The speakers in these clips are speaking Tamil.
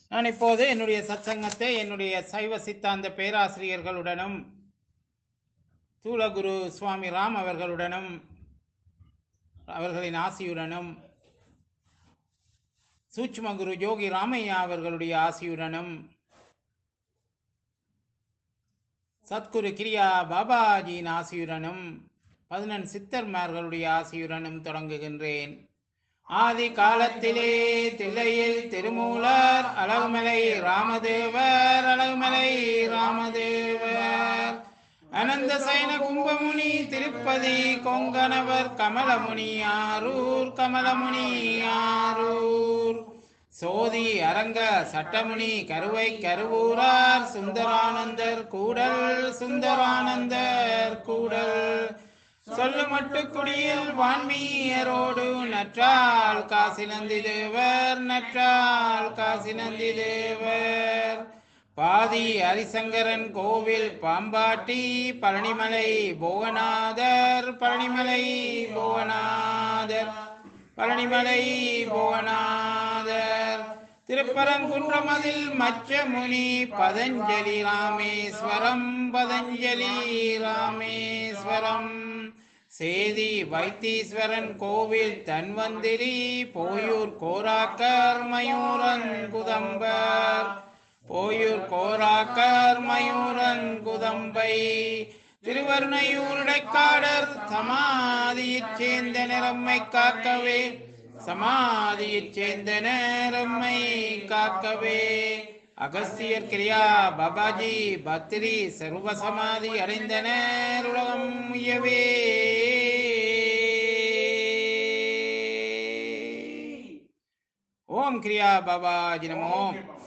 நான் இப்போது என்னுடைய சத்சங்கத்தை என்னுடைய சைவ சித்தாந்த பேராசிரியர்களுடனும் தூளகுரு சுவாமி ராம் அவர்களுடனும் அவர்களின் ஆசியுடனும் சூட்சும குரு யோகி ராமையா அவர்களுடைய ஆசியுடனும் சத்குரு கிரியா பாபாஜியின் ஆசியுடனும் பதினெண் சித்தர்மார்களுடைய ஆசியுடனும் தொடங்குகின்றேன் ஆதி காலத்திலே தில்லையில் திருமூலர் அழகுமலை ராமதேவர் அழகுமலை ராமதேவர் அனந்த சைன கும்பமுனி திருப்பதி கொங்கணவர் கமலமுனி ஆரூர் கமலமுனி ஆரூர் சோதி அரங்க சட்டமுனி கருவை கருவூரார் சுந்தரானந்தர் கூடல் சுந்தரானந்தர் கூடல் சொல்லு மட்டு குடியில் வான்மீயரோடு நற்றால் காசி நந்தி தேவர் நற்றால் காசி நந்தி தேவர் பாதி ஹரிசங்கரன் கோவில் பாம்பாட்டி பழனிமலை புவனாதர் பழனிமலை புவனாதர் பழனிமலை புவனாதர் திருப்பரங்குன்றமதில் மச்ச முனி பதஞ்சலி ராமேஸ்வரம் பதஞ்சலி ராமேஸ்வரம் சேதி வைத்தீஸ்வரன் கோவில் தன்வந்திரி போயூர் கோராக்கர் மயூரன் குதம்பர் போயூர் கோராக்கர் மயூரன் குதம்பை திருவருணையூருடைக்காடர் சமாதியைச் சேர்ந்த நிறம்மை காக்கவே சமாதியைச் சேர்ந்த நேரம்மை காக்கவே அகஸ்தியர் கிரியா பாபாஜி பத்ரி சர்வ சமாதி அடைந்தனர் உலகம் உயவே ஓம் கிரியா பாபாஜி நமோ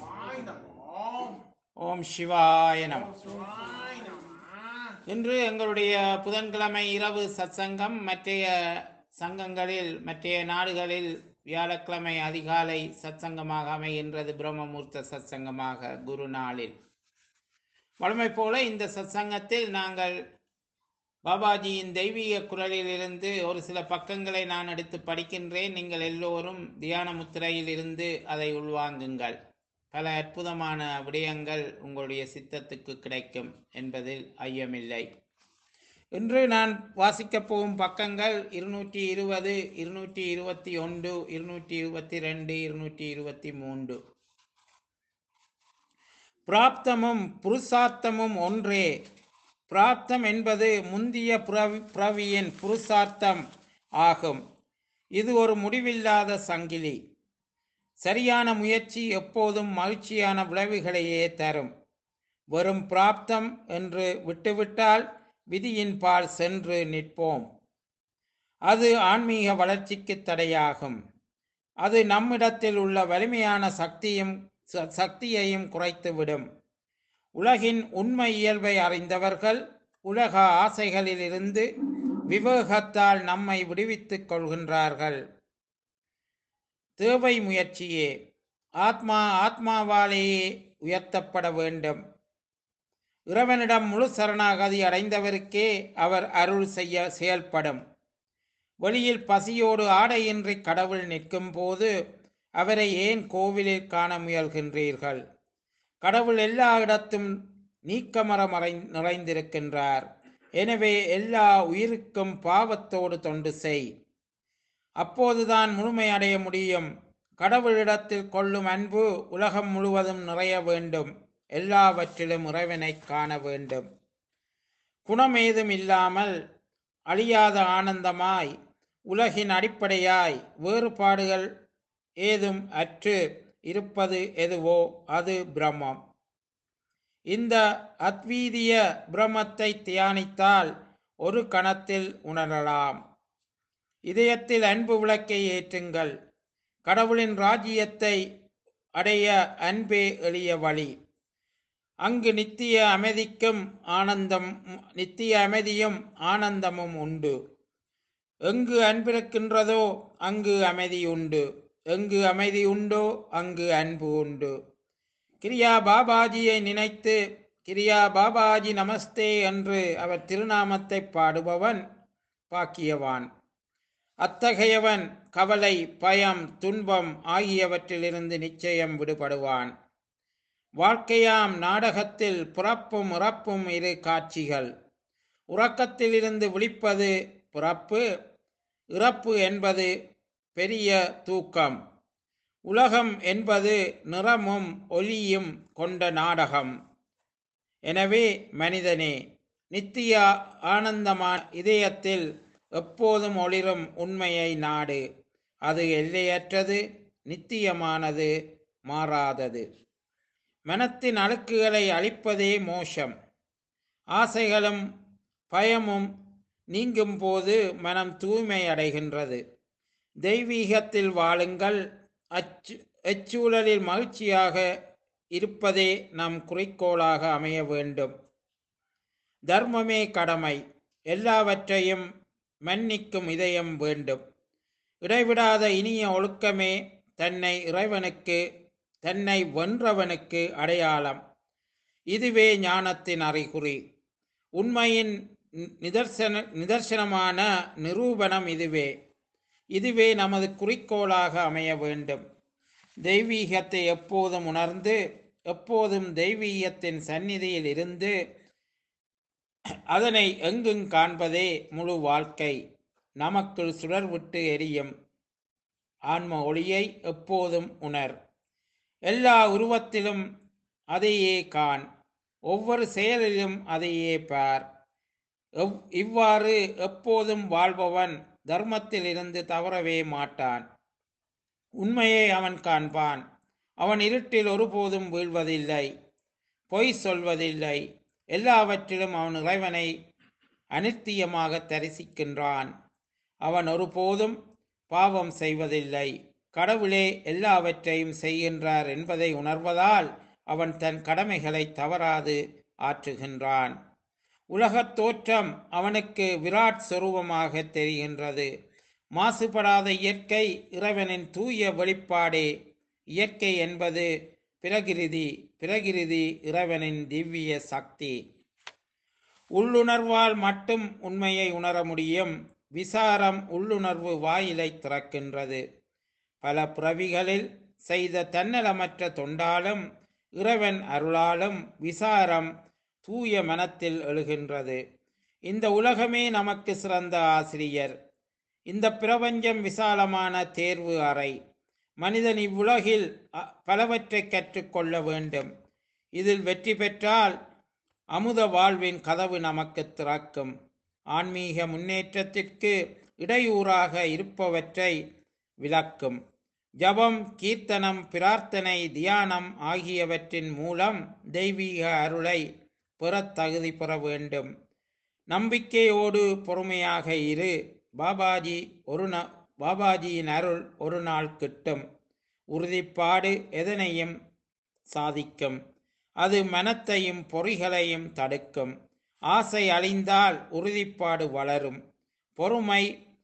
ஓம் சிவாய நம இன்று எங்களுடைய புதன்கிழமை இரவு சத்சங்கம் மற்றைய சங்கங்களில் மற்றைய நாடுகளில் வியாழக்கிழமை அதிகாலை சத்சங்கமாக அமைகின்றது பிரம்மமூர்த்த சத்சங்கமாக குரு நாளில் வழமை போல இந்த சத்சங்கத்தில் நாங்கள் பாபாஜியின் தெய்வீக குரலில் இருந்து ஒரு சில பக்கங்களை நான் எடுத்து படிக்கின்றேன் நீங்கள் எல்லோரும் தியான முத்திரையில் இருந்து அதை உள்வாங்குங்கள் பல அற்புதமான விடயங்கள் உங்களுடைய சித்தத்துக்கு கிடைக்கும் என்பதில் ஐயமில்லை இன்று நான் வாசிக்கப் போகும் பக்கங்கள் இருநூற்றி இருபது இருநூற்றி இருபத்தி ஒன்று இருநூற்றி இருபத்தி ரெண்டு இருநூற்றி இருபத்தி மூன்று பிராப்தமும் புருஷார்த்தமும் ஒன்றே பிராப்தம் என்பது முந்திய புறவி புறவியின் புருஷார்த்தம் ஆகும் இது ஒரு முடிவில்லாத சங்கிலி சரியான முயற்சி எப்போதும் மகிழ்ச்சியான விளைவுகளையே தரும் வெறும் பிராப்தம் என்று விட்டுவிட்டால் விதியின் பால் சென்று நிற்போம் அது ஆன்மீக வளர்ச்சிக்கு தடையாகும் அது நம்மிடத்தில் உள்ள வலிமையான சக்தியும் ச- சக்தியையும் குறைத்துவிடும் உலகின் உண்மை இயல்பை அறிந்தவர்கள் உலக ஆசைகளிலிருந்து விவேகத்தால் நம்மை விடுவித்துக் கொள்கின்றார்கள் தேவை முயற்சியே ஆத்மா ஆத்மாவாலேயே உயர்த்தப்பட வேண்டும் இறைவனிடம் முழு சரணாகதி அடைந்தவருக்கே அவர் அருள் செய்ய செயல்படும் வெளியில் பசியோடு ஆடையின்றி கடவுள் நிற்கும் போது அவரை ஏன் கோவிலில் காண முயல்கின்றீர்கள் கடவுள் எல்லா இடத்தும் நீக்கமர மறை நிறைந்திருக்கின்றார் எனவே எல்லா உயிருக்கும் பாவத்தோடு தொண்டு செய் அப்போதுதான் முழுமையடைய முடியும் கடவுளிடத்தில் கொள்ளும் அன்பு உலகம் முழுவதும் நிறைய வேண்டும் எல்லாவற்றிலும் இறைவனை காண வேண்டும் குணமேதும் இல்லாமல் அழியாத ஆனந்தமாய் உலகின் அடிப்படையாய் வேறுபாடுகள் ஏதும் அற்று இருப்பது எதுவோ அது பிரம்மம் இந்த அத்வீதிய பிரம்மத்தை தியானித்தால் ஒரு கணத்தில் உணரலாம் இதயத்தில் அன்பு விளக்கை ஏற்றுங்கள் கடவுளின் ராஜ்யத்தை அடைய அன்பே எளிய வழி அங்கு நித்திய அமைதிக்கும் ஆனந்தம் நித்திய அமைதியும் ஆனந்தமும் உண்டு எங்கு அன்பிருக்கின்றதோ அங்கு அமைதி உண்டு எங்கு அமைதி உண்டோ அங்கு அன்பு உண்டு கிரியா பாபாஜியை நினைத்து கிரியா பாபாஜி நமஸ்தே என்று அவர் திருநாமத்தை பாடுபவன் பாக்கியவான் அத்தகையவன் கவலை பயம் துன்பம் ஆகியவற்றிலிருந்து நிச்சயம் விடுபடுவான் வாழ்க்கையாம் நாடகத்தில் பிறப்பும் இறப்பும் இரு காட்சிகள் உறக்கத்திலிருந்து விழிப்பது பிறப்பு இறப்பு என்பது பெரிய தூக்கம் உலகம் என்பது நிறமும் ஒலியும் கொண்ட நாடகம் எனவே மனிதனே நித்திய ஆனந்தமான இதயத்தில் எப்போதும் ஒளிரும் உண்மையை நாடு அது எல்லையற்றது நித்தியமானது மாறாதது மனத்தின் அழுக்குகளை அழிப்பதே மோஷம் ஆசைகளும் பயமும் நீங்கும் போது மனம் தூய்மை அடைகின்றது தெய்வீகத்தில் வாழுங்கள் அச்சு அச்சூழலில் மகிழ்ச்சியாக இருப்பதே நம் குறிக்கோளாக அமைய வேண்டும் தர்மமே கடமை எல்லாவற்றையும் மன்னிக்கும் இதயம் வேண்டும் இடைவிடாத இனிய ஒழுக்கமே தன்னை இறைவனுக்கு தன்னை வென்றவனுக்கு அடையாளம் இதுவே ஞானத்தின் அறிகுறி உண்மையின் நிதர்சன நிதர்சனமான நிரூபணம் இதுவே இதுவே நமது குறிக்கோளாக அமைய வேண்டும் தெய்வீகத்தை எப்போதும் உணர்ந்து எப்போதும் தெய்வீகத்தின் சந்நிதியில் இருந்து அதனை எங்கும் காண்பதே முழு வாழ்க்கை நமக்குள் சுடர் விட்டு எரியும் ஆன்ம ஒளியை எப்போதும் உணர் எல்லா உருவத்திலும் அதையே காண் ஒவ்வொரு செயலிலும் அதையே பார் எவ்- இவ்வாறு எப்போதும் வாழ்பவன் தர்மத்தில் இருந்து தவறவே மாட்டான் உண்மையை அவன் காண்பான் அவன் இருட்டில் ஒருபோதும் வீழ்வதில்லை பொய் சொல்வதில்லை எல்லாவற்றிலும் அவன் இறைவனை அனித்தியமாக தரிசிக்கின்றான் அவன் ஒருபோதும் பாவம் செய்வதில்லை கடவுளே எல்லாவற்றையும் செய்கின்றார் என்பதை உணர்வதால் அவன் தன் கடமைகளை தவறாது ஆற்றுகின்றான் உலகத் தோற்றம் அவனுக்கு விராட் சொரூபமாக தெரிகின்றது மாசுபடாத இயற்கை இறைவனின் தூய வெளிப்பாடே இயற்கை என்பது பிரகிருதி பிரகிருதி இறைவனின் திவ்ய சக்தி உள்ளுணர்வால் மட்டும் உண்மையை உணர முடியும் விசாரம் உள்ளுணர்வு வாயிலை திறக்கின்றது பல பிறவிகளில் செய்த தன்னலமற்ற தொண்டாலும் இறைவன் அருளாலும் விசாரம் தூய மனத்தில் எழுகின்றது இந்த உலகமே நமக்கு சிறந்த ஆசிரியர் இந்த பிரபஞ்சம் விசாலமான தேர்வு அறை மனிதன் இவ்வுலகில் அ, பலவற்றை கற்றுக்கொள்ள வேண்டும் இதில் வெற்றி பெற்றால் அமுத வாழ்வின் கதவு நமக்கு திறக்கும் ஆன்மீக முன்னேற்றத்திற்கு இடையூறாக இருப்பவற்றை விளக்கும் ஜபம் கீர்த்தனம் பிரார்த்தனை தியானம் ஆகியவற்றின் மூலம் தெய்வீக அருளை பெறத் தகுதி பெற வேண்டும் நம்பிக்கையோடு பொறுமையாக இரு பாபாஜி ஒரு நா பாபாஜியின் அருள் ஒரு நாள் கிட்டும் உறுதிப்பாடு எதனையும் சாதிக்கும் அது மனத்தையும் பொறிகளையும் தடுக்கும் ஆசை அழிந்தால் உறுதிப்பாடு வளரும் பொறுமை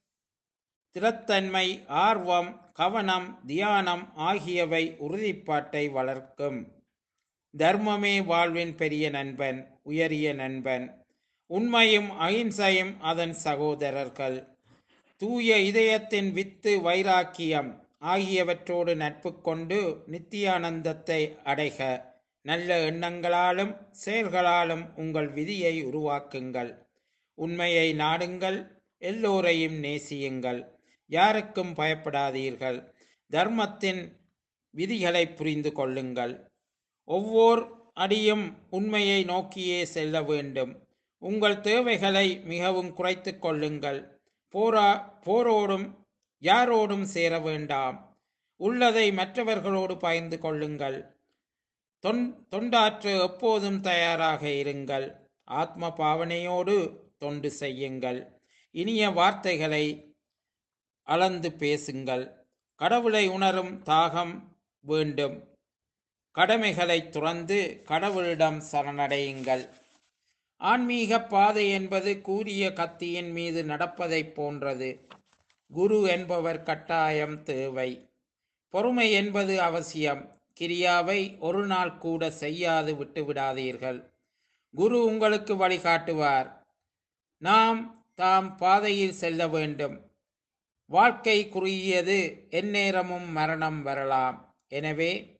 திறத்தன்மை ஆர்வம் கவனம் தியானம் ஆகியவை உறுதிப்பாட்டை வளர்க்கும் தர்மமே வாழ்வின் பெரிய நண்பன் உயரிய நண்பன் உண்மையும் அகிம்சையும் அதன் சகோதரர்கள் தூய இதயத்தின் வித்து வைராக்கியம் ஆகியவற்றோடு நட்பு கொண்டு நித்தியானந்தத்தை அடைக நல்ல எண்ணங்களாலும் செயல்களாலும் உங்கள் விதியை உருவாக்குங்கள் உண்மையை நாடுங்கள் எல்லோரையும் நேசியுங்கள் யாருக்கும் பயப்படாதீர்கள் தர்மத்தின் விதிகளை புரிந்து கொள்ளுங்கள் ஒவ்வொரு அடியும் உண்மையை நோக்கியே செல்ல வேண்டும் உங்கள் தேவைகளை மிகவும் குறைத்துக் கொள்ளுங்கள் போரா போரோடும் யாரோடும் சேர வேண்டாம் உள்ளதை மற்றவர்களோடு பகிர்ந்து கொள்ளுங்கள் தொன் தொண்டாற்ற எப்போதும் தயாராக இருங்கள் ஆத்ம பாவனையோடு தொண்டு செய்யுங்கள் இனிய வார்த்தைகளை அளந்து பேசுங்கள் கடவுளை உணரும் தாகம் வேண்டும் கடமைகளை துறந்து கடவுளிடம் சரணடையுங்கள் ஆன்மீக பாதை என்பது கூரிய கத்தியின் மீது நடப்பதைப் போன்றது குரு என்பவர் கட்டாயம் தேவை பொறுமை என்பது அவசியம் கிரியாவை ஒரு நாள் கூட செய்யாது விட்டுவிடாதீர்கள் குரு உங்களுக்கு வழிகாட்டுவார் நாம் தாம் பாதையில் செல்ல வேண்டும் வாழ்க்கை குறுகியது எந்நேரமும் மரணம் வரலாம் எனவே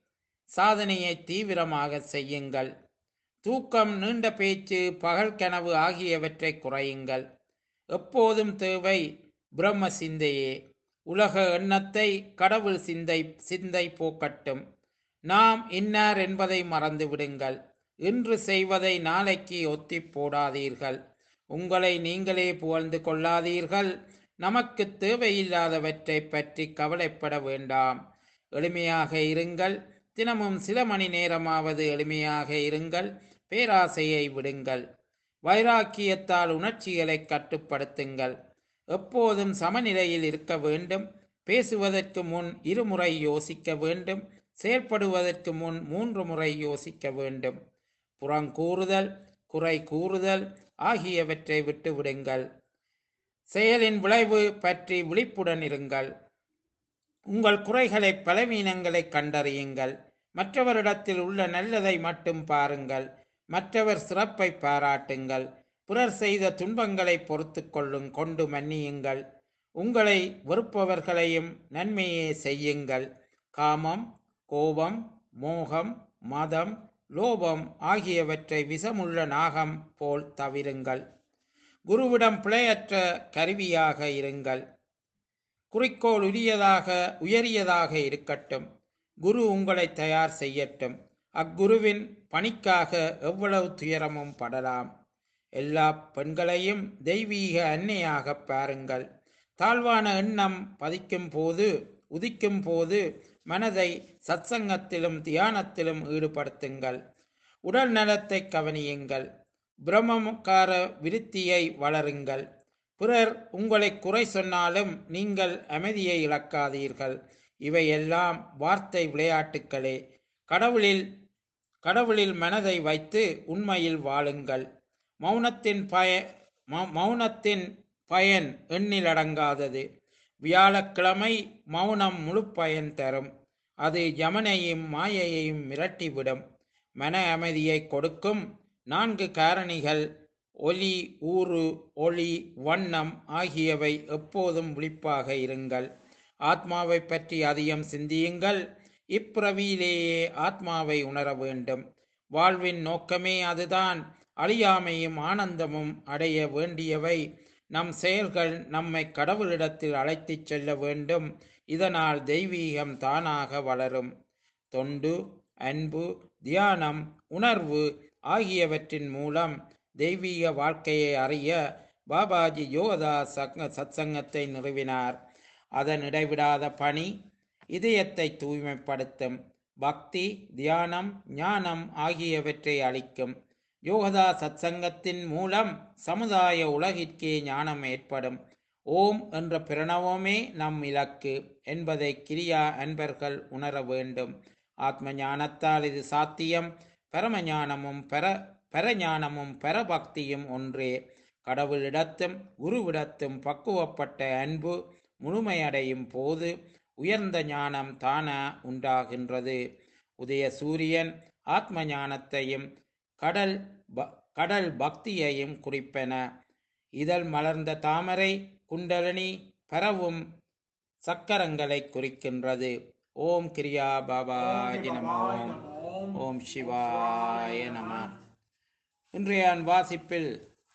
சாதனையை தீவிரமாக செய்யுங்கள் தூக்கம் நீண்ட பேச்சு பகல் கனவு ஆகியவற்றை குறையுங்கள் எப்போதும் தேவை பிரம்ம சிந்தையே உலக எண்ணத்தை கடவுள் சிந்தை சிந்தை போக்கட்டும் நாம் இன்னார் என்பதை மறந்து விடுங்கள் இன்று செய்வதை நாளைக்கு ஒத்தி போடாதீர்கள் உங்களை நீங்களே புகழ்ந்து கொள்ளாதீர்கள் நமக்கு தேவையில்லாதவற்றை பற்றி கவலைப்பட வேண்டாம் எளிமையாக இருங்கள் தினமும் சில மணி நேரமாவது எளிமையாக இருங்கள் பேராசையை விடுங்கள் வைராக்கியத்தால் உணர்ச்சிகளை கட்டுப்படுத்துங்கள் எப்போதும் சமநிலையில் இருக்க வேண்டும் பேசுவதற்கு முன் இருமுறை யோசிக்க வேண்டும் செயற்படுவதற்கு முன் மூன்று முறை யோசிக்க வேண்டும் புறங்கூறுதல் குறை கூறுதல் ஆகியவற்றை விட்டுவிடுங்கள் செயலின் விளைவு பற்றி விழிப்புடன் இருங்கள் உங்கள் குறைகளை பலவீனங்களை கண்டறியுங்கள் மற்றவரிடத்தில் உள்ள நல்லதை மட்டும் பாருங்கள் மற்றவர் சிறப்பை பாராட்டுங்கள் பிறர் செய்த துன்பங்களை பொறுத்து கொள்ளும் கொண்டு மன்னியுங்கள் உங்களை வெறுப்பவர்களையும் நன்மையே செய்யுங்கள் காமம் கோபம் மோகம் மதம் லோபம் ஆகியவற்றை விஷமுள்ள நாகம் போல் தவிருங்கள் குருவிடம் பிழையற்ற கருவியாக இருங்கள் குறிக்கோள் உரியதாக உயரியதாக இருக்கட்டும் குரு உங்களை தயார் செய்யட்டும் அக்குருவின் பணிக்காக எவ்வளவு துயரமும் படலாம் எல்லா பெண்களையும் தெய்வீக அன்னையாக பாருங்கள் தாழ்வான எண்ணம் பதிக்கும் போது உதிக்கும் போது மனதை சத்சங்கத்திலும் தியானத்திலும் ஈடுபடுத்துங்கள் உடல் நலத்தை கவனியுங்கள் பிரம்மக்கார விருத்தியை வளருங்கள் பிறர் உங்களை குறை சொன்னாலும் நீங்கள் அமைதியை இழக்காதீர்கள் இவையெல்லாம் வார்த்தை விளையாட்டுக்களே கடவுளில் கடவுளில் மனதை வைத்து உண்மையில் வாழுங்கள் மௌனத்தின் பய மௌ- மௌனத்தின் பயன் எண்ணில் அடங்காதது வியாழக்கிழமை மௌனம் முழு பயன் தரும் அது யமனையும் மாயையையும் மிரட்டிவிடும் மன அமைதியை கொடுக்கும் நான்கு காரணிகள் ஒலி ஊறு ஒளி வண்ணம் ஆகியவை எப்போதும் விழிப்பாக இருங்கள் ஆத்மாவை பற்றி அதிகம் சிந்தியுங்கள் இப்பிறவியிலேயே ஆத்மாவை உணர வேண்டும் வாழ்வின் நோக்கமே அதுதான் அழியாமையும் ஆனந்தமும் அடைய வேண்டியவை நம் செயல்கள் நம்மை கடவுளிடத்தில் அழைத்துச் செல்ல வேண்டும் இதனால் தெய்வீகம் தானாக வளரும் தொண்டு அன்பு தியானம் உணர்வு ஆகியவற்றின் மூலம் தெய்வீக வாழ்க்கையை அறிய பாபாஜி யோகதா சங்க சத்சங்கத்தை நிறுவினார் அதன் இடைவிடாத பணி இதயத்தை தூய்மைப்படுத்தும் பக்தி தியானம் ஞானம் ஆகியவற்றை அளிக்கும் யோகதா சத்சங்கத்தின் மூலம் சமுதாய உலகிற்கே ஞானம் ஏற்படும் ஓம் என்ற பிரணவமே நம் இலக்கு என்பதை கிரியா அன்பர்கள் உணர வேண்டும் ஆத்ம ஞானத்தால் இது சாத்தியம் பரமஞானமும் பெற பரஞானமும் பரபக்தியும் ஒன்றே கடவுளிடத்தும் குருவிடத்தும் பக்குவப்பட்ட அன்பு முழுமையடையும் போது உயர்ந்த ஞானம் தானா உண்டாகின்றது உதய சூரியன் ஆத்ம ஞானத்தையும் கடல் ப- கடல் பக்தியையும் குறிப்பன இதழ் மலர்ந்த தாமரை குண்டலினி பரவும் சக்கரங்களை குறிக்கின்றது ஓம் கிரியா பாபாஜி நம ஓம் ஓம் சிவாய நம இன்றைய வாசிப்பில்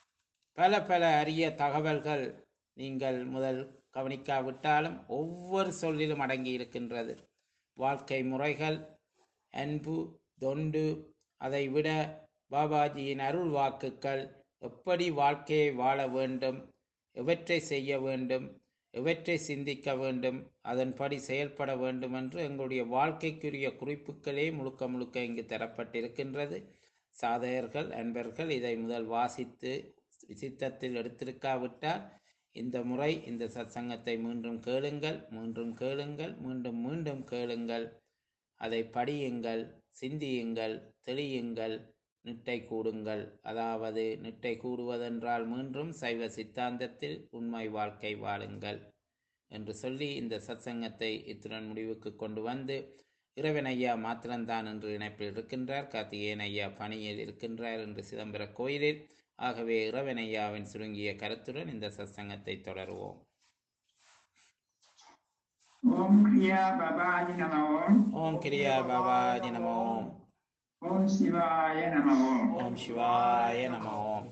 பல பல அரிய தகவல்கள் நீங்கள் முதல் கவனிக்காவிட்டாலும் ஒவ்வொரு சொல்லிலும் அடங்கி இருக்கின்றது வாழ்க்கை முறைகள் அன்பு தொண்டு அதைவிட பாபாஜியின் அருள் வாக்குகள் எப்படி வாழ்க்கையை வாழ வேண்டும் எவற்றை செய்ய வேண்டும் எவற்றை சிந்திக்க வேண்டும் அதன்படி செயல்பட வேண்டும் என்று எங்களுடைய வாழ்க்கைக்குரிய குறிப்புகளே முழுக்க முழுக்க இங்கு தரப்பட்டிருக்கின்றது சாதகர்கள் அன்பர்கள் இதை முதல் வாசித்து சித்தத்தில் எடுத்திருக்காவிட்டால் இந்த முறை இந்த சத்சங்கத்தை மீண்டும் கேளுங்கள் மீண்டும் கேளுங்கள் மீண்டும் மீண்டும் கேளுங்கள் அதை படியுங்கள் சிந்தியுங்கள் தெளியுங்கள் நிட்டை கூடுங்கள் அதாவது நிட்டை கூடுவதென்றால் மீண்டும் சைவ சித்தாந்தத்தில் உண்மை வாழ்க்கை வாழுங்கள் என்று சொல்லி இந்த சத்சங்கத்தை இத்துடன் முடிவுக்கு கொண்டு வந்து இறைவன் ஐயா மாத்திரம்தான் என்று இணைப்பில் இருக்கின்றார் கார்த்திகேயன் ஐயா பணியில் இருக்கின்றார் என்று சிதம்பர கோயிலில் ஆகவே இறைவன் ஐயாவின் சுருங்கிய கருத்துடன் இந்த சத்சங்கத்தை தொடருவோம் ஓம் கிரியா பபாஜி நம ஓம் ஓம் கிரியா பாபாஜி நம ஓம் ஓம் சிவாய நம ஓம் ஓம் சிவாய நம ஓம்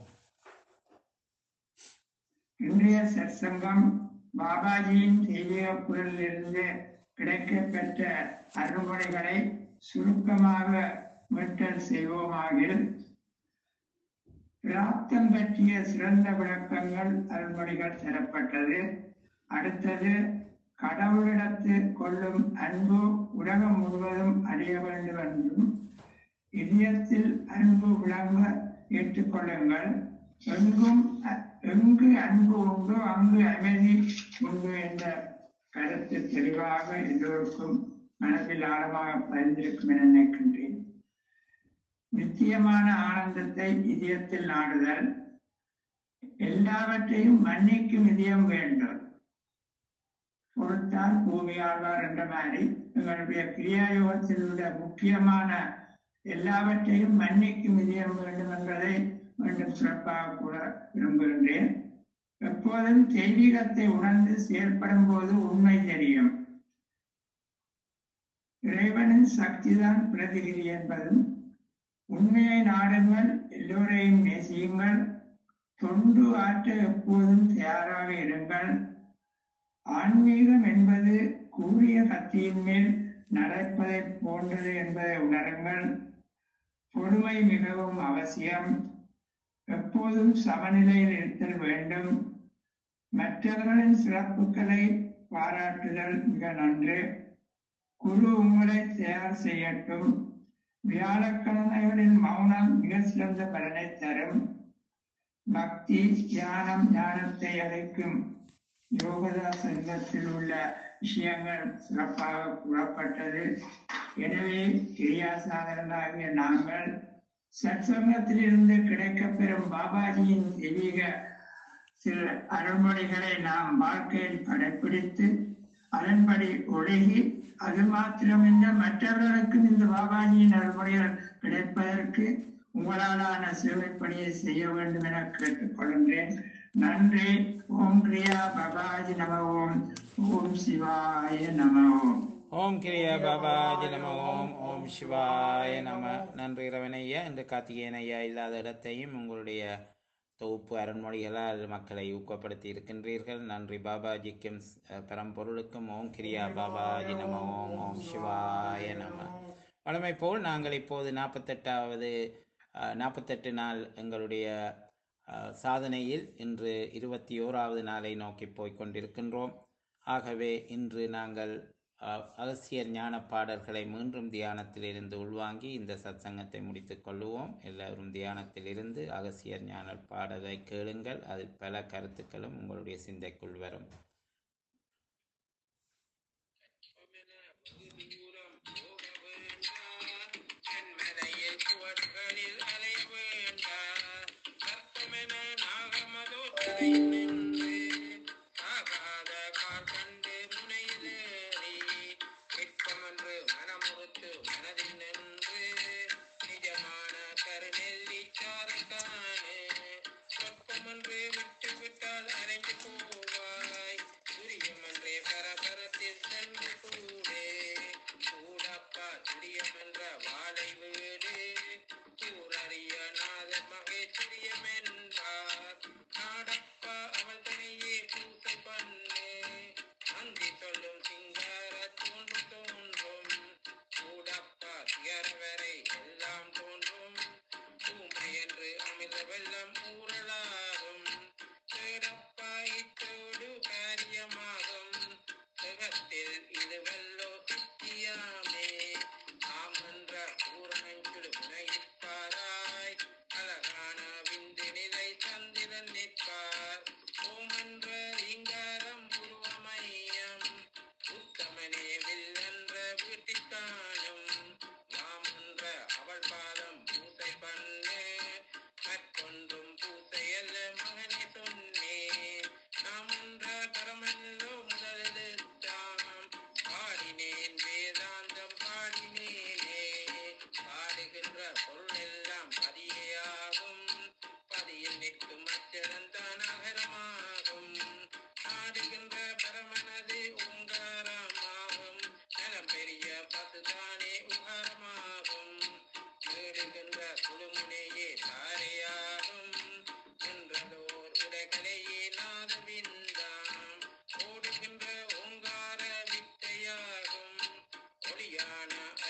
இன்றைய சற்சங்கம் பாபாஜியின் தெய்வீக குரலிலிருந்து கிடைக்கப்பெற்ற அருள்மொழிகளை சுருக்கமாக மீட்டல் செய்வோமாகில் பிராப்தம் பற்றிய சிறந்த விளக்கங்கள் அருள்மொழிகள் தரப்பட்டது அடுத்தது கடவுளிடத்து கொள்ளும் அன்பு உலகம் முழுவதும் அறிய வேண்டும் என்றும் இதயத்தில் அன்பு விளங்க ஏற்றுக்கொள்ளுங்கள் எங்கும் அ- எங்கு அன்பு உண்டோ அங்கு அமைதி உண்டு என்ற கருத்து தெளிவாக எல்லோருக்கும் மனதில் ஆழமாக பதிந்திருக்கும் என நினைக்கின்றேன் நித்தியமான ஆனந்தத்தை இதயத்தில் நாடுதல் எல்லாவற்றையும் மன்னிக்கும் இதயம் வேண்டும் பொறுத்தால் பூமி ஆழ்வார் என்ற மாதிரி எங்களுடைய கிரியாயோகத்தில் உள்ள முக்கியமான எல்லாவற்றையும் மன்னிக்கும் இதயம் வேண்டும் என்பதை மீண்டும் சிறப்பாக கூற விரும்புகின்றேன் எப்போதும் தெய்வீகத்தை உணர்ந்து செயல்படும் போது உண்மை தெரியும் இறைவனின் சக்திதான் பிரதிகிரி என்பதும் உண்மையை நாடுங்கள் எல்லோரையும் நேசியுங்கள் தொண்டு ஆற்ற எப்போதும் தயாராக இருங்கள் ஆன்மீகம் என்பது கூறிய கத்தியின் மேல் நடப்பதை போன்றது என்பதை உணருங்கள் பொறுமை மிகவும் அவசியம் எப்போதும் சமநிலையில் இருத்தல் வேண்டும் மற்றவர்களின் சிறப்புகளை பாராட்டுதல் மிக நன்று குரு உங்களை தயார் செய்யட்டும் வியாழக்கிழமைகளின் மௌனம் மிக சிறந்த பலனை தரும் பக்தி தியானம் ஞானத்தை அழைக்கும் யோகதா சங்கத்தில் உள்ள விஷயங்கள் சிறப்பாக கூறப்பட்டது எனவே கிரியாசாதகர்களாகிய நாங்கள் சற்சங்கத்திலிருந்து கிடைக்கப்பெறும் பாபாஜியின் தெய்வீக சில அருள்மொழிகளை நாம் வாழ்க்கையில் கடைப்பிடித்து அதன்படி ஒழுகி அது மாத்திரமில்ல மற்றவர்களுக்கும் இந்த பாபாஜியின் அருள்மொழிகள் கிடைப்பதற்கு உங்களாலான சேவை பணியை செய்ய வேண்டும் என கேட்டுக்கொள்கின்றேன் நன்றி ஓம் கிரியா பாபாஜி நம ஓம் ஓம் சிவாய நம ஓம் ஓம் கிரியா பாபாஜி நம ஓம் ஓம் சிவாய நம நன்றி இரவனையா இன்று கார்த்திகேயன் ஐயா இல்லாத இடத்தையும் உங்களுடைய தொகுப்பு அருண்மொழிகளால் மக்களை ஊக்கப்படுத்தி இருக்கின்றீர்கள் நன்றி பாபாஜிக்கும் அஹ், பரம்பொருளுக்கும் ஓம் கிரியா பாபாஜி நம ஓம் ஓம் சிவாய நம வழமை போல் நாங்கள் இப்போது நாற்பத்தெட்டாவது நாற்பத்தெட்டு நாள் எங்களுடைய அஹ், சாதனையில் இன்று இருபத்தி ஓராவது நாளை நோக்கி போய்க் கொண்டிருக்கின்றோம் ஆகவே இன்று நாங்கள் அஹ், அகசியர் ஞான பாடல்களை மீண்டும் தியானத்திலிருந்து உள்வாங்கி இந்த சத்சங்கத்தை முடித்துக் கொள்ளுவோம் எல்லோரும் தியானத்தில் இருந்து அகசியர் ஞான பாடலை கேளுங்கள் அதில் பல கருத்துக்களும் உங்களுடைய சிந்தைக்குள் வரும் விட்டு விட்டால் அரைந்து போவாய் துரியமன்றே பரபரத்தில் சென்று கூடே கூடப்பா துரியமென்ற வாழை வீடு கூறறிய நாத மகேஸ்வரியம் என்பார் நாடப்பா அவள் தனியே பூசை பண்ணு அந்தி சொல்லும் சிங்கார தோன்று தோன்றும் கூடப்பா திகரவரை எல்லாம் தோன்றும் ஊமை என்று அமிர்த வெள்ளம் ஊரலாகும் தேடப்பா இத்தோடு காரியமாகும் ஜெகத்தில் இது வெல்லோ சித்தியாமே ஆமன்ற ஊரனஞ்சுடு வினையிப்பாராய் அழகான விந்து நிலை சந்திரன் நிற்பார் ஓமன்ற லிங்காரம் புருவமையம் உத்தமனே வில்லென்ற வீட்டிற்கானும் மாமன்ற அவள் பாதம் பூசை பண்ணு மற்றொன்றும் பூசையல்ல மகனே சொன்னே நாம் ஒன்ற பரமல்லோ முதலெழுத்தாம் பாடினேன் வேதாந்தம் பாடினேனே பாடுகின்ற பொருள் எல்லாம் பதியாகும் பதியில் நிற்கும் அச்சரந்தான் அகரமாகும் ஆடுகின்ற பரமனது ஓங்காரமாம்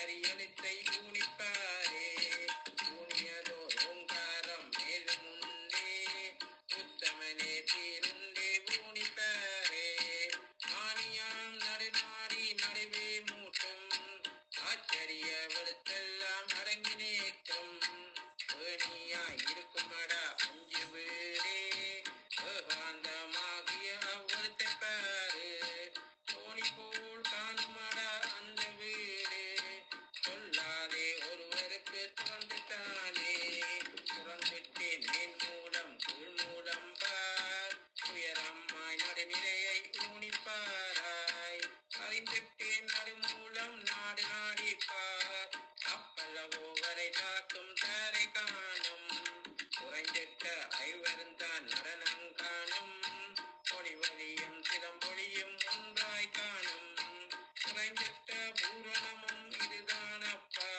அரியலித்தை ஊனிப்பாரே ஊனியதோர் ஓங்காரம் மேலும் உண்டே உத்தமனே தீருண்டே ஊனிப்பாரே ஆணியாம் நடுநாடி நடுவே மூட்டும் ஆச்சரிய வெளுத்தெல்லாம் அடங்கி நேற்றும் ஏணியாய் இருக்குமடா அஞ்சு வீடே ஏகாந்தமாகிய அவ்வளத்தை பாரு தோணி போல் காணுமடா அந்த வீடு சொல்லாதே ஒருவருக்கு துறந்துட்டானே துறந்துட்டேன் மேல் மூலம் கீழ் மூலம் பார் உயரம்மாய் நடுநிலையை ஊனிப்பாராய் அறிந்துட்டேன் நடுமூலம் நாடு நாடிப்பார் அப்பல்லவோ வரை காக்கும் தாரை காணும் குறைஞ்சிட்ட ஐவருந்தான் நடனம் காணும் பொடிவழியும் சிலம்பொழியும் ஒன்றாய் காணும் குறைஞ்சிட்ட பூரணமும் இதுதான் அப்பா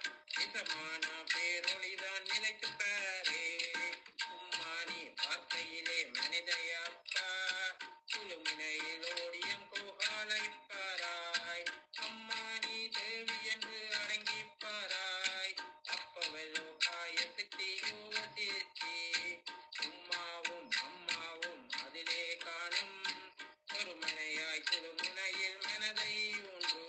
இதமான பேரொழிதான் நிலைத்து பாரே உம்மானி வார்த்தையிலே மனிதையப்பா குழுமினையில் ஓடியம் கோகாலை பாராய் அம்மானி தேவி என்று அடங்கி பாராய் அப்பவெல்லோ காயத்துக்கு யோகத்திற்கு உம்மாவும் அம்மாவும் அதிலே காணும் ஒரு மனையாய் குழுமுனையில் மனதை ஒன்று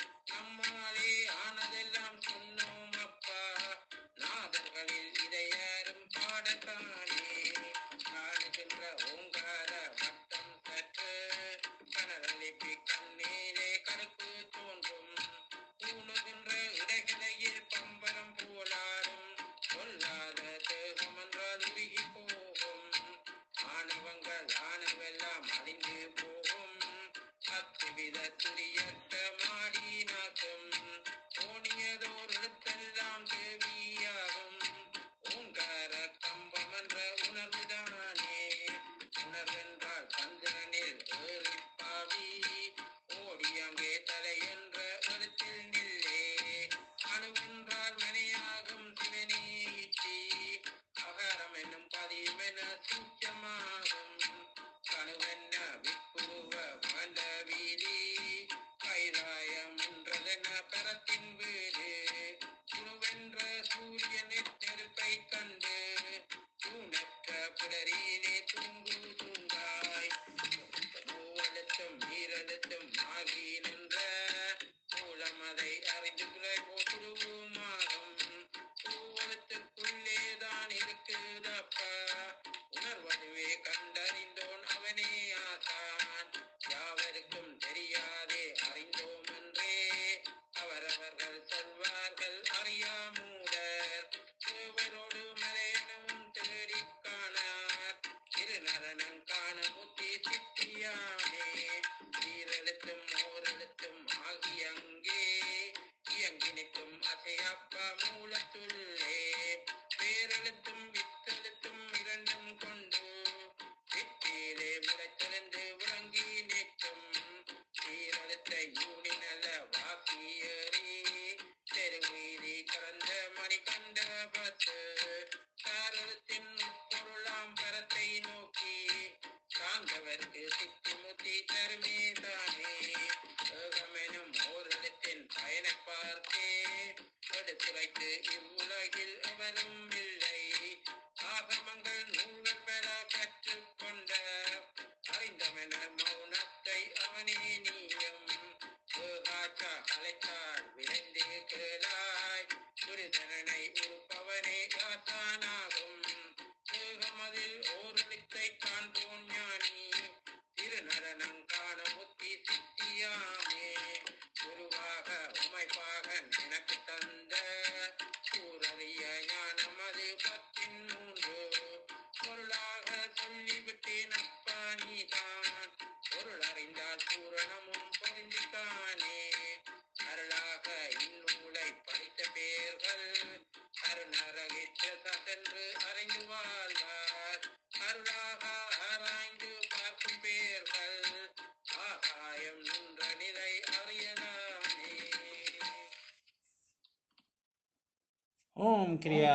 நம்மாலே ஆனதெல்லாம் சொன்னோம் அப்பா நாதர்களில் இதை யாரும் பாடத்தானே காணுகின்ற ஓங்கார வட்டம் சற்று கனரளிப்பி கண்ணீரே கருப்பு தோன்றும் ஊனுகின்ற இடைகிடையில் பம்பரம் போலாடும் சொல்லாத தேகம் என்றால் உருகி போகும் ஆணவங்கள் ஆனவெல்லாம் அழிந்து போகும் அத்துவித துரியத்த மாடி நாக்கும் ஓணியதோர் எழுத்தெல்லாம் தேவியாகும் ஓங்கார கம்பம் என்ற உணர்வுதானே உணர்வென்றால் சந்திரனில் ஏறி பாவி ஓடி அங்கே தலை என்ற எழுத்தில் நில்லே அணுவென்றால் மனையாகும் சிவனே இச்சி அகரம் என்னும் பதியும் என சூச்சமாகும் கணுவென்ன விப்புருவ மல வீதி கைராயம் என்றதென பரத்தின் வீடு குருவென்ற சூரியனின் நெருப்பை கண்டு தூணற்ற பிடரியிலே தூங்கு தூங்காய் மூவெழுத்தும் ஈரெழுத்தும் ஆகி நின்ற மூலம் அதை அறிந்து குறை போற்றுவோமாகும் பூவெழுத்துக்குள்ளேதான் இருக்குதப்பா உணர்வதுவே கண்டறிந்தோன் அவனே ஆசான் யாவருக்கும் தெரியாதே அறிந்தோம் என்றே அவரவர்கள் சொல்வார்கள் அறியாமூடர் தேவரோடு மலையனவும் தேடிக் காணார் திருநரனம் காண புத்தி சித்தியானே ஈரெழுத்தும் ஓரெழுத்தும் ஆகி அங்கே இயங்கி நிற்கும் அசையப்ப மூலத்துள்ளே வேரெழுத்தும் வித்தெழுத்தும் இரண்டும் கொண்டு வித்தியிலே முளைத்தெழுந்து விளங்கி நிற்கும் சீரழுத்த யூனிநல வாக்கியறி தெருவீதி கலந்த மணி கண்ட பத்து சாரத்தின் பொருளாம் பரத்தை நோக்கி காந்தவர்க்கு சித்தி முத்தி தருமே தானே ஏகமெனும் ஓரிடத்தின் பயனை பார்த்தே எடுத்துரைத்து இவ்வுலகில் எவரும் இல்லை ஆகமங்கள் நூல்கள் பெற கற்றுக்கொண்ட அறிந்தவன மௌனத்தை அவனே நீயும் ஏகாச்சா அழைத்தால் விரைந்தே கேளாய் புரிதனனை உறுப்பவனே ஆசானாகும் ஏகமதில் ஓரளித்தை காண்போன் ஞானி திருநரனம் காண புத்தி சித்தியாமே குருவாக உமைப்பாக எனக்கு தந்த சூரறிய ஞானம் அது பத்தின் மூன்று பொருளாக சொல்லிவிட்டேன் அப்பா நீதான் பொருள் அறிந்தால் பூரணமும் பொருந்தித்தானே அருளாக இந்நூலை படித்த பேர்கள் அருணரகிற்ற சதென்று அறிந்து வாழ்வார் அருளாக ஆராய்ந்து பார்க்கும் பேர்கள் ஆகாயம் நின்ற நிலை அறியலாமே ஓம் கிரியா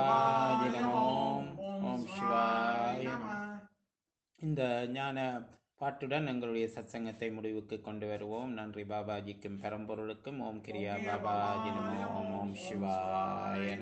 பாபாஜி நம ஓம் ஓம் சிவாய நம இந்த ஞான பாட்டுடன் எங்களுடைய சத்சங்கத்தை முடிவுக்கு கொண்டு வருவோம் நன்றி பாபாஜிக்கும் பரம்பொருளுக்கும் ஓம் கிரியா ஓம் கிரியா பாபாஜி நமோ பாபாஜி ஓம் நமோ, ஓம் ஓம் சிவாய சிவாய